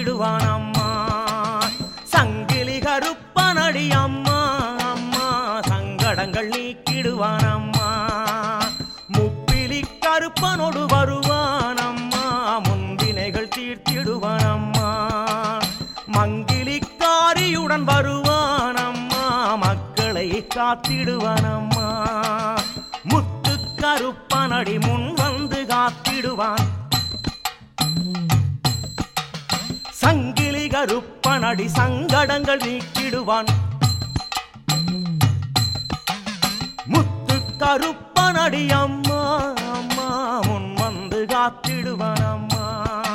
காத்திடுவான் அம்மா சங்கிலி கருப்பனடி அம்மா அம்மா சங்கடங்கள் நீக்கிடுவான் அம்மா முப்பிலி கருப்பனோடு வருவான் அம்மா முன்வினைகள் தீர்த்திடுவான் அம்மா மங்கிலிக்காரியுடன் வருவான் அம்மா மக்களை காத்திடுவான் அம்மா முத்து கருப்பனடி முன் வந்து காத்திடுவான் சங்கிலி கருப்பனடி சங்கடங்கள் நீக்கிடுவான் முத்து கருப்பனடி அம்மா அம்மா முன் வந்து காத்திடுவான் அம்மா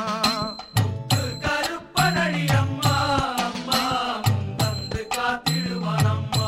கருப்பனடி அம்மா அம்மா முன் வந்து காத்திடுவான் அம்மா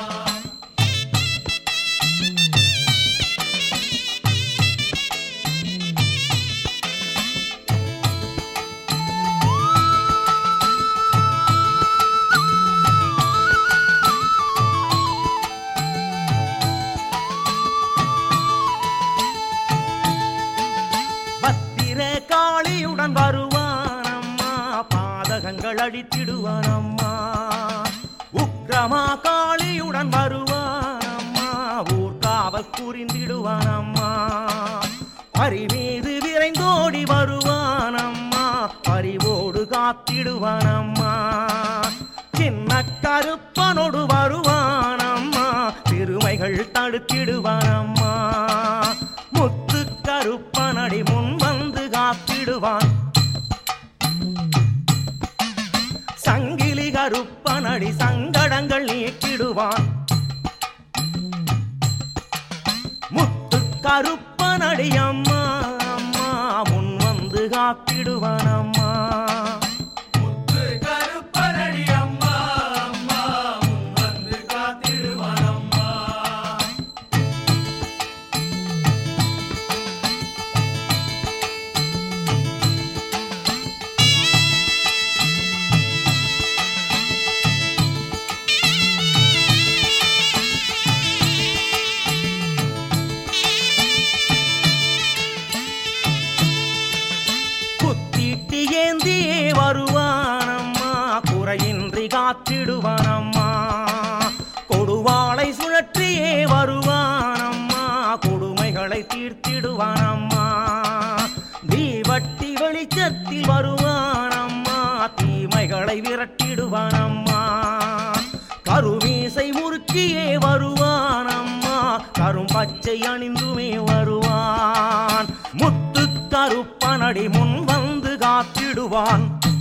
பத்திர காளியுடன் வருவான் அம்மா பாதகங்கள் அழித்திடுவான் அம்மா உக்கிரமா காளியுடன் வருவான் அம்மா ஊர்காவல் புரிந்திடுவான் அம்மா பரி மீது விரைந்தோடி வருவான் அம்மா பரிவோடு காத்திடுவான் அம்மா சின்ன கருப்பனோடு வருவான் அம்மா பெருமைகள் தடுத்திடுவான் அம்மா முத்து கருப்பனடி முன் வந்து காத்திடுவான் சங்கிலி கருப்பனடி சங்கடங்கள் நீக்கிடுவான் முத்து கருப்பனடி அம்மா அம்மா முன் வந்து காத்திடுவான் அம்மா முத்து கருப்பனடி அம்மா அம்மா முன் வந்து காத்திடுவான் அம்மா குத்திட்டு ஏந்தியே வருவான் அம்மா குறையின்றி காத்திடுவான் அம்மா கொடுவாளை சுழற்றியே வருவான் அம்மா கொடுமைகளை தீர்த்திடுவான் அம்மா தீவட்டி வெளிச்சத்தில் வருவான் அம்மா தீமைகளை விரட்டிடுவான் அம்மா கருமீசை முறுக்கியே வருவான் அம்மா கரும்பச்சை அணிந்துமே வருவான் முத்து கருப்பனடி முன் வந்து காத்திடுவான்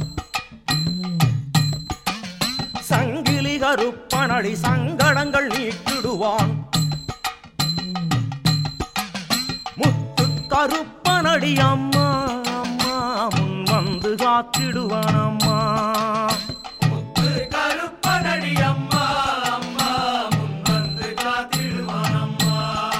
சங்கிலி கருப்பனடி சங்கடங்கள் நீக்கிடுவான் முத்து கருப்பனடி அம்மா அம்மா முன் வந்து காத்திடுவான் அம்மா முத்து கருப்பனடி அம்மா அம்மா முன் வந்து காத்திடுவான் அம்மா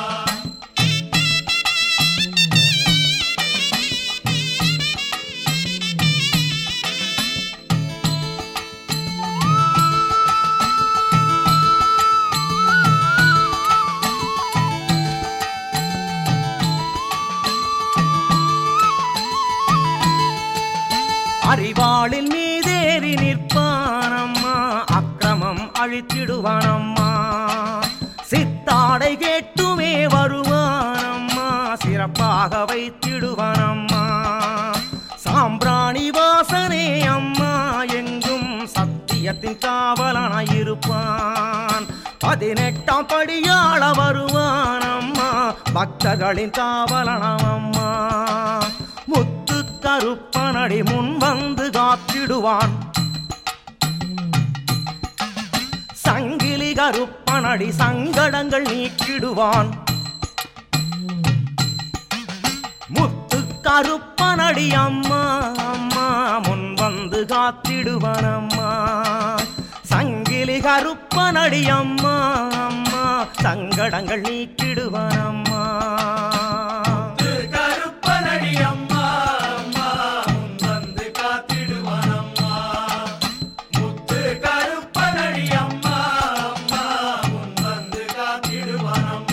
அறிவாளில் மீதேறி நிற்பானம்மா அக்கிரமம் அழித்திடுவானம்மா சித்தாடை கேட்டுமே வருவானம்மா சிறப்பாக வைத்திடுவானம்மா சாம்பிராணி வாசனே அம்மா எங்கும் சத்தியத்தின் காவலனாயிருப்பான் பதினெட்டாம் படியாள வருவானம்மா பக்தர்களின் காவலனம்மா முத்து கருப்பனடி முன் வந்து காத்திடுவான் சங்கிலி கருப்பனடி சங்கடங்கள் நீக்கிடுவான் முத்து கருப்பனடி அம்மா அம்மா முன் வந்து காத்திடுவான் அம்மா சங்கிலி கருப்பனடி அம்மா அம்மா சங்கடங்கள் நீக்கிடுவான் அம்மா முத்து கருப்பனடி அம்மா அம்மா முன் வந்து காத்திடுவான் அம்மா முத்து கருப்பனடி அம்மா அம்மா முன் வந்து காத்திடுவான் அம்மா